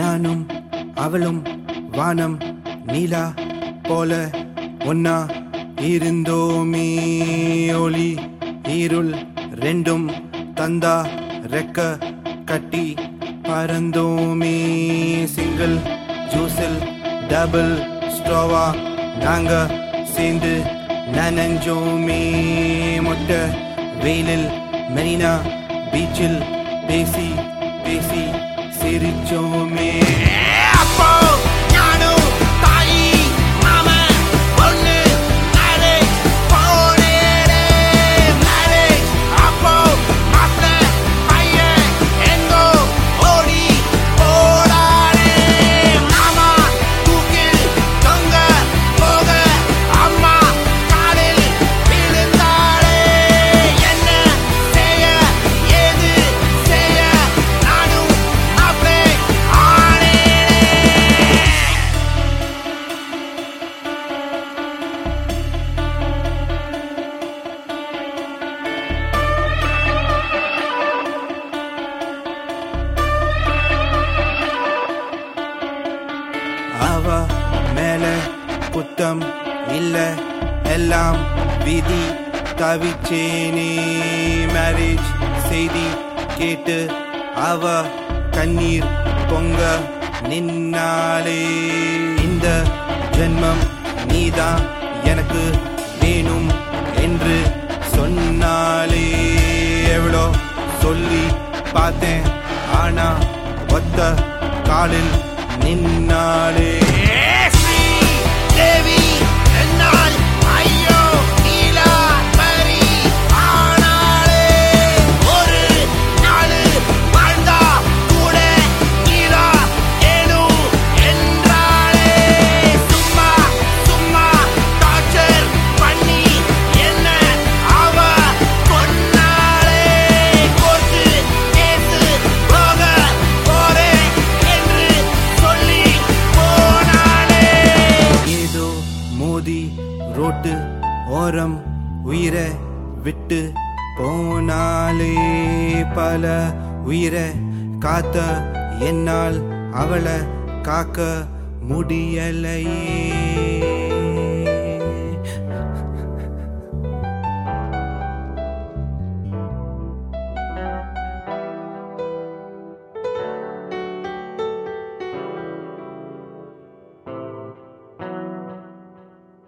நானும் அவளும் வானம் நீலா போல ஒன்னா இருந்தோமே ஒளி இருள் ரெண்டும் தந்தா ரெக்க கட்டி பறந்தோமே சிங்கிள் ஜூஸில் டபுள் ஸ்ட்ரோவா நாங்க சேர்ந்து நனஞ்சோமே மொட்டை வெயிலில் மெரினா பீச்சில் பேசி பேசி சிரிச்சோமே அப்போ நானும் தாயி மாமன் பொண்ணு மேரேஜ் போனேனே மேரேஜ் அப்போ மாப்பிள பையன் எங்கோ ஓடி போடானே மாமா தூக்கில் தொங்க போக அம்மா காலில் விழுந்தாளே என்ன செய்ய ஏது செய்ய நானும் மாப்பிளை ஆனேனே அவ மேல குத்தம் இல்ல எல்லாம் விதி தவிச்சேனே மேரேஜ் செய்தி கேட்டு அவ கண்ணீர் பொங்க நின்னாலே இந்த ஜென்மம் நீதான் எனக்கு வேணும் என்று சொன்னாலே எவ்வளோ சொல்லி பார்த்தேன் ஆனா ஒத்த காலில் நின்னாலே ஸ்ரீ தேவி என்னால் ஐயோ நீலா பரி ஆனாலே ஒரு நாள் வாழ்ந்தா கூட நீலா ஏனும் என்றாளே சும்மா சும்மா டார்ச்சர் பண்ணி என்ன அவ கொன்னாளே கோர்ட்டு கேசு போக போறேன் என்று சொல்லி போனாளே ஏதோ மோதி ரோட்டு ஓரம் உயிரை விட்டு போனாலே பல உயிரை காத்த என்னால் அவளை காக்க முடியலையே